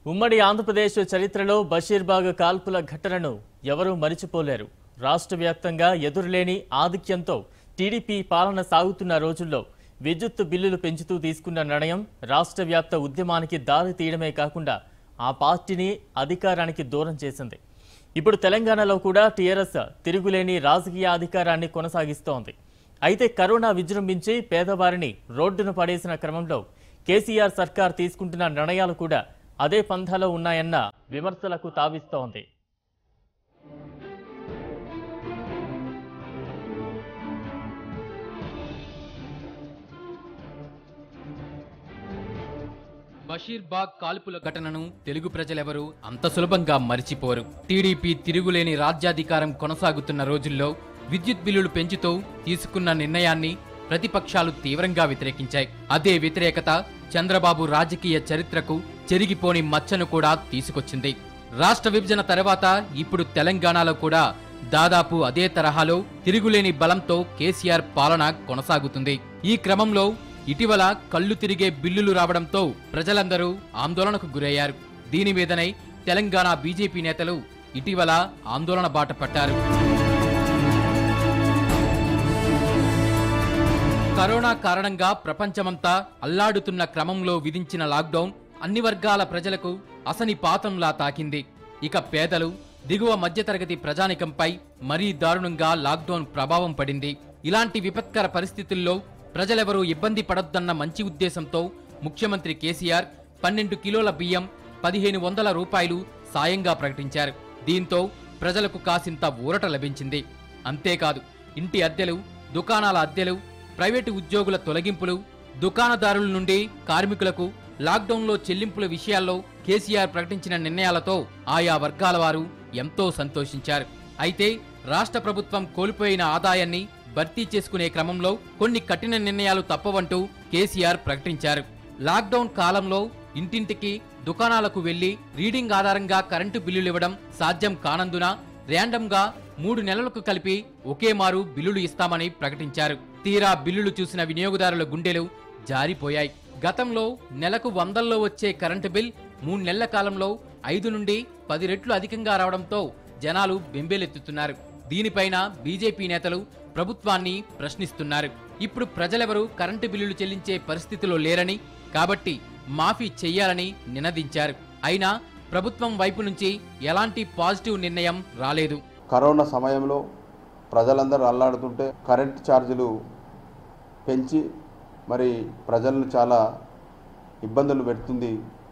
ఉమ్మడి ఆంధ్రప్రదేశ్ చరిత్రలో బషీర్బాగ్ కాల్పుల ఘటనను ఎవరూ మరిచిపోలేరు రాష్ట్ర వ్యాప్తంగా ఎదురులేని ఆధిక్యంతో టీడీపీ పాలన సాగుతున్న రోజుల్లో విద్యుత్ బిల్లులు పెంచుతూ తీసుకున్న నిర్ణయం రాష్ట్ర వ్యాప్త ఉద్యమానికి దారి తీయడమే కాకుండా ఆ పార్టీని అధికారానికి దూరం చేసింది ఇప్పుడు తెలంగాణలో కూడా టీఆర్ఎస్ తిరుగులేని రాజకీయ అధికారాన్ని కొనసాగిస్తోంది అయితే కరోనా విజృంభించి పేదవారిని రోడ్డున పడేసిన క్రమంలో కేసీఆర్ సర్కార్ తీసుకుంటున్న నిర్ణయాలు కూడా అదే పంథాలో ఉన్నాయన్న విమర్శలకు తావిస్తోంది బషీర్బాగ్ కాల్పుల ఘటనను తెలుగు ప్రజలెవరూ అంత సులభంగా మరిచిపోరు టీడీపీ తిరుగులేని రాజ్యాధికారం కొనసాగుతున్న రోజుల్లో విద్యుత్ బిల్లులు పెంచుతూ తీసుకున్న నిర్ణయాన్ని ప్రతిపక్షాలు తీవ్రంగా వ్యతిరేకించాయి అదే వ్యతిరేకత చంద్రబాబు రాజకీయ చరిత్రకు చెరిగిపోని మచ్చను కూడా తీసుకొచ్చింది రాష్ట్ర విభజన తర్వాత ఇప్పుడు తెలంగాణలో కూడా దాదాపు అదే తరహాలో తిరుగులేని బలంతో కేసీఆర్ పాలన కొనసాగుతుంది ఈ క్రమంలో ఇటీవల కళ్ళు తిరిగే బిల్లులు రావడంతో ప్రజలందరూ ఆందోళనకు గురయ్యారు దీని మీదనే తెలంగాణ బీజేపీ నేతలు ఇటీవల ఆందోళన బాట పట్టారు కరోనా కారణంగా ప్రపంచమంతా అల్లాడుతున్న క్రమంలో విధించిన లాక్డౌన్ అన్ని వర్గాల ప్రజలకు అసని పాతంలా తాకింది ఇక పేదలు దిగువ మధ్యతరగతి ప్రజానికంపై మరీ దారుణంగా లాక్డౌన్ ప్రభావం పడింది ఇలాంటి విపత్కర పరిస్థితుల్లో ప్రజలెవరూ ఇబ్బంది పడొద్దన్న మంచి ఉద్దేశంతో ముఖ్యమంత్రి కేసీఆర్ పన్నెండు కిలోల బియ్యం పదిహేను వందల రూపాయలు సాయంగా ప్రకటించారు దీంతో ప్రజలకు కాసింత ఊరట లభించింది అంతేకాదు ఇంటి అద్దెలు దుకాణాల అద్దెలు ప్రైవేటు ఉద్యోగుల తొలగింపులు దుకాణదారుల నుండి కార్మికులకు లాక్డౌన్లో చెల్లింపుల విషయాల్లో కేసీఆర్ ప్రకటించిన నిర్ణయాలతో ఆయా వర్గాల వారు ఎంతో సంతోషించారు అయితే రాష్ట్ర ప్రభుత్వం కోల్పోయిన ఆదాయాన్ని భర్తీ చేసుకునే క్రమంలో కొన్ని కఠిన నిర్ణయాలు తప్పవంటూ కేసీఆర్ ప్రకటించారు లాక్డౌన్ కాలంలో ఇంటింటికి దుకాణాలకు వెళ్లి రీడింగ్ ఆధారంగా కరెంటు బిల్లులు ఇవ్వడం సాధ్యం కానందున ర్యాండమ్గా మూడు నెలలకు కలిపి ఒకే మారు బిల్లులు ఇస్తామని ప్రకటించారు తీరా బిల్లులు చూసిన వినియోగదారుల గుండెలు జారిపోయాయి గతంలో నెలకు వందల్లో వచ్చే కరెంటు బిల్ మూడు నెలల కాలంలో ఐదు నుండి పది రెట్లు అధికంగా రావడంతో జనాలు బెంబేలెత్తుతున్నారు దీనిపైన బీజేపీ నేతలు ప్రభుత్వాన్ని ప్రశ్నిస్తున్నారు ఇప్పుడు ప్రజలెవరూ కరెంటు బిల్లులు చెల్లించే పరిస్థితిలో లేరని కాబట్టి మాఫీ చెయ్యాలని నినదించారు అయినా ప్రభుత్వం వైపు నుంచి ఎలాంటి పాజిటివ్ నిర్ణయం రాలేదు కరోనా సమయంలో ప్రజలందరూ అల్లాడుతుంటే కరెంట్ ఛార్జీలు పెంచి మరి ప్రజలను చాలా ఇబ్బందులు పెడుతుంది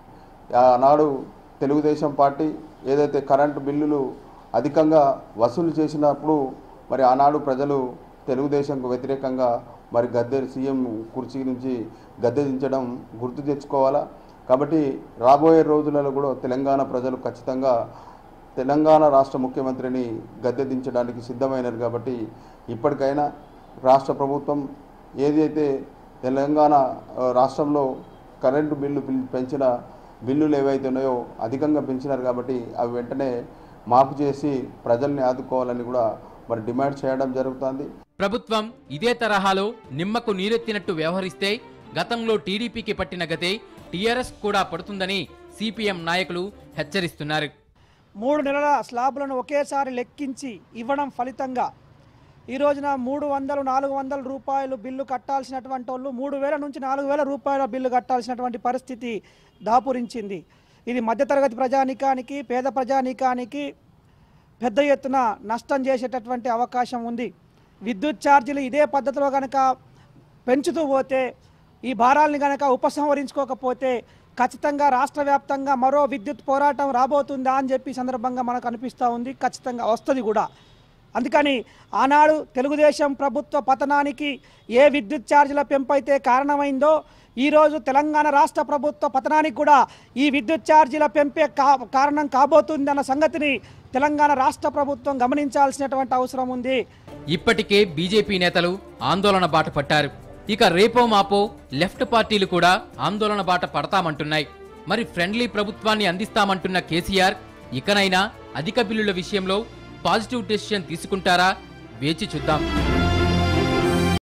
ఆనాడు తెలుగుదేశం పార్టీ ఏదైతే కరెంటు బిల్లులు అధికంగా వసూలు చేసినప్పుడు మరి ఆనాడు ప్రజలు తెలుగుదేశంకు వ్యతిరేకంగా మరి గద్దె సీఎం కుర్చీ నుంచి గద్దె దించడం గుర్తు తెచ్చుకోవాలా కాబట్టి రాబోయే రోజులలో కూడా తెలంగాణ ప్రజలు ఖచ్చితంగా తెలంగాణ రాష్ట్ర ముఖ్యమంత్రిని గద్దె దించడానికి సిద్ధమైనారు కాబట్టి ఇప్పటికైనా రాష్ట్ర ప్రభుత్వం ఏదైతే తెలంగాణ ఆ, రాష్ట్రంలో కరెంటు బిల్లు పిల్- పెంచిన బిల్లులు ఏవైతే ఉన్నాయో అధికంగా పెంచినారు కాబట్టి అవి వెంటనే మాఫ్ చేసి ప్రజల్ని ఆదుకోవాలని కూడా మరి డిమాండ్ చేయడం జరుగుతుంది ప్రభుత్వం ఇదే తరహాలో నిమ్మకు నీరెత్తినట్టు వ్యవహరిస్తే గతంలో టీడీపీకి పట్టిన గతే టీఆర్ఎస్ కూడా పడుతుందని సిపిఎం నాయకులు హెచ్చరిస్తున్నారు మూడు నెలల స్లాబులను ఒకేసారి లెక్కించి ఇవ్వడం ఫలితంగా ఈ రోజున మూడు వందలు నాలుగు వందల రూపాయలు బిల్లు కట్టాల్సినటువంటి వాళ్ళు మూడు వేల నుంచి నాలుగు వేల రూపాయల బిల్లు కట్టాల్సినటువంటి పరిస్థితి దాపురించింది ఇది మధ్యతరగతి ప్రజానీకానికి పేద ప్రజానీకానికి పెద్ద ఎత్తున నష్టం చేసేటటువంటి అవకాశం ఉంది విద్యుత్ ఛార్జీలు ఇదే పద్ధతిలో కనుక పెంచుతూ పోతే ఈ భారాల్ని కనుక ఉపసంహరించుకోకపోతే ఖచ్చితంగా రాష్ట్ర వ్యాప్తంగా మరో విద్యుత్ పోరాటం రాబోతుందా అని చెప్పి ఈ సందర్భంగా మనకు అనిపిస్తూ ఉంది ఖచ్చితంగా వస్తుంది కూడా అందుకని ఆనాడు తెలుగుదేశం ప్రభుత్వ పతనానికి ఏ విద్యుత్ ఛార్జీల పెంపు అయితే కారణమైందో ఈరోజు తెలంగాణ రాష్ట్ర ప్రభుత్వ పతనానికి కూడా ఈ విద్యుత్ ఛార్జీల పెంపే కా కారణం కాబోతుంది అన్న సంగతిని తెలంగాణ రాష్ట్ర ప్రభుత్వం గమనించాల్సినటువంటి అవసరం ఉంది ఇప్పటికే బీజేపీ నేతలు ఆందోళన బాట పట్టారు ఇక రేపో మాపో లెఫ్ట్ పార్టీలు కూడా ఆందోళన బాట పడతామంటున్నాయి మరి ఫ్రెండ్లీ ప్రభుత్వాన్ని అందిస్తామంటున్న కేసీఆర్ ఇకనైనా అధిక బిల్లుల విషయంలో పాజిటివ్ డెసిషన్ తీసుకుంటారా వేచి చూద్దాం